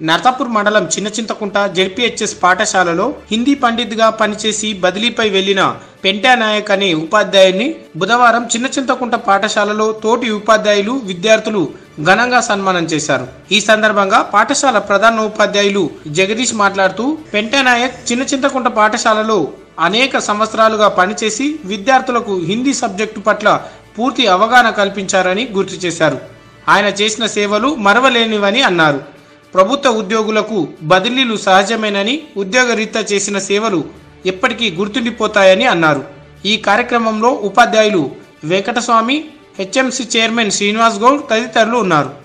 నర్సాపూర్ మండలం చిన్నచింతకుంట జెడ్పీహెచ్ఎస్ పాఠశాలలో హిందీ పండిత్గా పనిచేసి బదిలీపై వెళ్లిన పెంటా నాయక్ అనే ఉపాధ్యాయుని బుధవారం చిన్నచింతకుంట పాఠశాలలో తోటి ఉపాధ్యాయులు విద్యార్థులు ఘనంగా సన్మానం చేశారు ఈ సందర్భంగా పాఠశాల ప్రధాన ఉపాధ్యాయులు జగదీష్ మాట్లాడుతూ పెంటా నాయక్ చిన్నచింతకుంట పాఠశాలలో అనేక సంవత్సరాలుగా పనిచేసి విద్యార్థులకు హిందీ సబ్జెక్టు పట్ల పూర్తి అవగాహన కల్పించారని గుర్తు చేశారు ఆయన చేసిన సేవలు మరవలేనివని అన్నారు ప్రభుత్వ ఉద్యోగులకు బదిలీలు సహజమేనని ఉద్యోగరీత్యా చేసిన సేవలు ఎప్పటికీ గుర్తుండిపోతాయని అన్నారు ఈ కార్యక్రమంలో ఉపాధ్యాయులు వెంకటస్వామి హెచ్ఎంసి చైర్మన్ శ్రీనివాస్ గౌడ్ తదితరులు ఉన్నారు